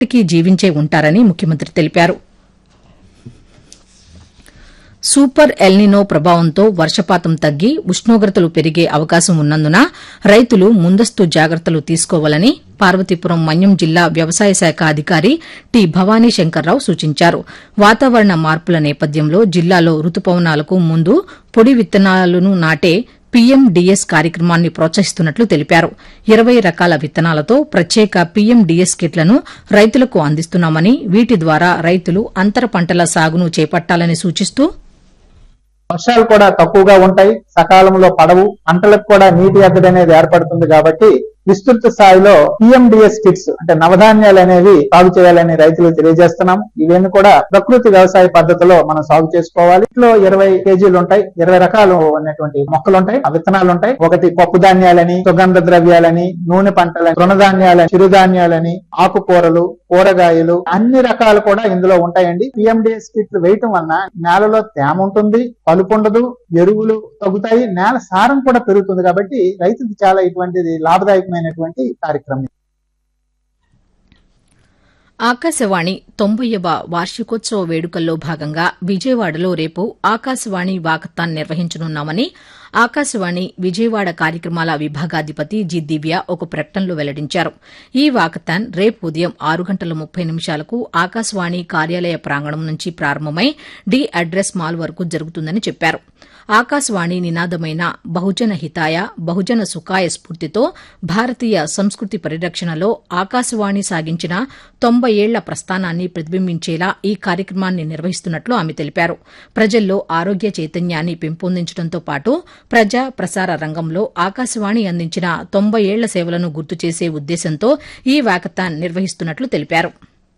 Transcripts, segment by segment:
ఎప్పటికీ జీవించే ఉంటారని ముఖ్యమంత్రి తెలిపారు సూపర్ ఎల్నినో ప్రభావంతో వర్షపాతం తగ్గి ఉష్ణోగ్రతలు పెరిగే అవకాశం ఉన్నందున రైతులు ముందస్తు జాగ్రత్తలు తీసుకోవాలని పార్వతీపురం మన్యం జిల్లా వ్యవసాయ శాఖ అధికారి టి భవానీ శంకర్రావు సూచించారు వాతావరణ మార్పుల నేపథ్యంలో జిల్లాలో రుతుపవనాలకు ముందు పొడి విత్తనాలను నాటే పీఎండీఎస్ కార్యక్రమాన్ని ప్రోత్సహిస్తున్నట్లు తెలిపారు ఇరవై రకాల విత్తనాలతో ప్రత్యేక పీఎండీఎస్ కిట్లను రైతులకు అందిస్తున్నామని వీటి ద్వారా రైతులు అంతర పంటల సాగును చేపట్టాలని సూచిస్తూ వర్షాలు కూడా తక్కువగా ఉంటాయి సకాలంలో పడవు పంటలకు కూడా నీటి ఎద్దడి అనేది ఏర్పడుతుంది కాబట్టి విస్తృత స్థాయిలో పిఎండిఎస్ కిట్స్ అంటే నవధాన్యాలు అనేవి సాగు చేయాలని రైతులు తెలియజేస్తున్నాం ఇవన్నీ కూడా ప్రకృతి వ్యవసాయ పద్ధతిలో మనం సాగు చేసుకోవాలి ఇంట్లో ఇరవై కేజీలు ఉంటాయి ఇరవై రకాలు ఉన్నటువంటి మొక్కలు ఉంటాయి ఆ విత్తనాలు ఉంటాయి ఒకటి పప్పు ధాన్యాలని సుగంధ ద్రవ్యాలని నూనె పంటలని తృణధాన్యాలని చిరుధాన్యాలని ఆకుకూరలు కూరగాయలు అన్ని రకాలు కూడా ఇందులో ఉంటాయండి పిఎండిఎస్ కిట్లు వేయటం వలన నేలలో తేమ ఉంటుంది పలుపు ఉండదు ఎరువులు తగ్గుతాయి నేల సారం కూడా పెరుగుతుంది కాబట్టి రైతుకి చాలా ఇటువంటిది లాభదాయకమైనటువంటి కార్యక్రమం ఆకాశవాణి తొంభైవ వార్షికోత్సవ వేడుకల్లో భాగంగా విజయవాడలో రేపు ఆకాశవాణి వాకథాన్ నిర్వహించనున్నామని ఆకాశవాణి విజయవాడ కార్యక్రమాల విభాగాధిపతి జి దివ్య ఒక ప్రకటనలో వెల్లడించారు ఈ వాకథాన్ రేపు ఉదయం ఆరు గంటల ముప్పై నిమిషాలకు ఆకాశవాణి కార్యాలయ ప్రాంగణం నుంచి ప్రారంభమై డి అడ్రస్ మాల్ వరకు జరుగుతుందని చెప్పారు ఆకాశవాణి నినాదమైన బహుజన హితాయ బహుజన సుఖాయ స్ఫూర్తితో భారతీయ సంస్కృతి పరిరక్షణలో ఆకాశవాణి సాగించిన తొంభై ఏళ్ల ప్రస్థానాన్ని ప్రతిబింబించేలా ఈ కార్యక్రమాన్ని నిర్వహిస్తున్నట్లు ఆమె తెలిపారు ప్రజల్లో ఆరోగ్య చైతన్యాన్ని పెంపొందించడంతో పాటు ప్రజా ప్రసార రంగంలో ఆకాశవాణి అందించిన తొంభై ఏళ్ల సేవలను గుర్తు చేసే ఉద్దేశంతో ఈ వాకథాన్ నిర్వహిస్తున్నట్లు తెలిపారు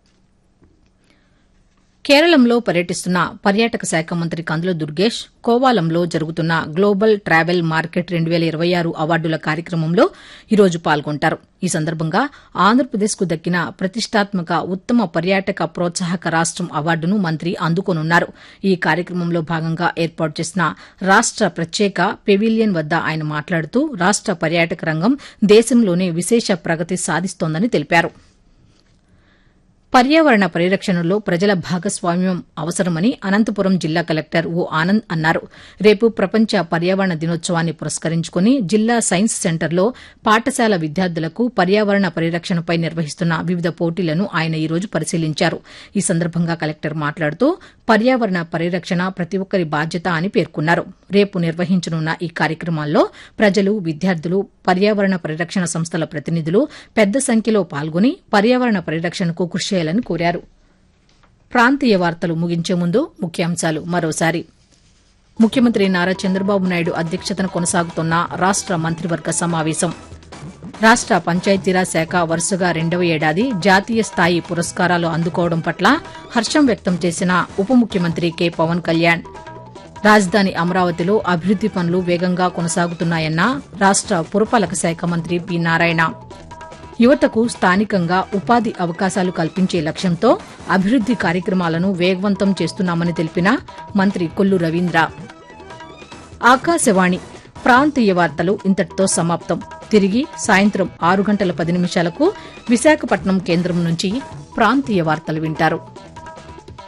కేరళంలో పర్యటిస్తున్న పర్యాటక శాఖ మంత్రి కందుల దుర్గేష్ కోవాలంలో జరుగుతున్న గ్లోబల్ ట్రావెల్ మార్కెట్ రెండు వేల ఇరవై ఆరు అవార్డుల కార్యక్రమంలో ఈరోజు పాల్గొంటారు ఈ సందర్భంగా ఆంధ్రప్రదేశ్కు దక్కిన ప్రతిష్టాత్మక ఉత్తమ పర్యాటక ప్రోత్సాహక రాష్టం అవార్డును మంత్రి అందుకోనున్నారు ఈ కార్యక్రమంలో భాగంగా ఏర్పాటు చేసిన రాష్ట ప్రత్యేక పెవిలియన్ వద్ద ఆయన మాట్లాడుతూ రాష్ట పర్యాటక రంగం దేశంలోనే విశేష ప్రగతి సాధిస్తోందని తెలిపారు పర్యావరణ పరిరక్షణలో ప్రజల భాగస్వామ్యం అవసరమని అనంతపురం జిల్లా కలెక్టర్ ఓ ఆనంద్ అన్నారు రేపు ప్రపంచ పర్యావరణ దినోత్సవాన్ని పురస్కరించుకుని జిల్లా సైన్స్ సెంటర్లో పాఠశాల విద్యార్థులకు పర్యావరణ పరిరక్షణపై నిర్వహిస్తున్న వివిధ పోటీలను ఆయన ఈ రోజు పరిశీలించారు ఈ సందర్భంగా కలెక్టర్ మాట్లాడుతూ పర్యావరణ పరిరక్షణ ప్రతి ఒక్కరి బాధ్యత అని పేర్కొన్నారు రేపు నిర్వహించనున్న ఈ కార్యక్రమాల్లో ప్రజలు విద్యార్థులు పర్యావరణ పరిరక్షణ సంస్థల ప్రతినిధులు పెద్ద సంఖ్యలో పాల్గొని పర్యావరణ పరిరక్షణకు కృషి చేయాలని కోరారు ప్రాంతీయ వార్తలు ముగించే ముందు ముఖ్యాంశాలు మరోసారి ముఖ్యమంత్రి నారా చంద్రబాబు నాయుడు అధ్యక్షతన కొనసాగుతున్న రాష్ట మంత్రివర్గ సమావేశం రాష్ట పంచాయతీరాజ్ శాఖ వరుసగా రెండవ ఏడాది జాతీయ స్థాయి పురస్కారాలు అందుకోవడం పట్ల హర్షం వ్యక్తం చేసిన ఉప ముఖ్యమంత్రి కె పవన్ కళ్యాణ్ రాజధాని అమరావతిలో అభివృద్ది పనులు వేగంగా కొనసాగుతున్నాయన్న రాష్ట పురపాలక శాఖ మంత్రి పి నారాయణ యువతకు స్థానికంగా ఉపాధి అవకాశాలు కల్పించే లక్ష్యంతో అభివృద్ది కార్యక్రమాలను వేగవంతం చేస్తున్నామని తెలిపిన మంత్రి కొల్లు రవీంద్ర ఆకాశవాణి ప్రాంతీయ వార్తలు ఇంతటితో సమాప్తం తిరిగి సాయంత్రం ఆరు గంటల పది నిమిషాలకు విశాఖపట్నం కేంద్రం నుంచి ప్రాంతీయ వార్తలు వింటారు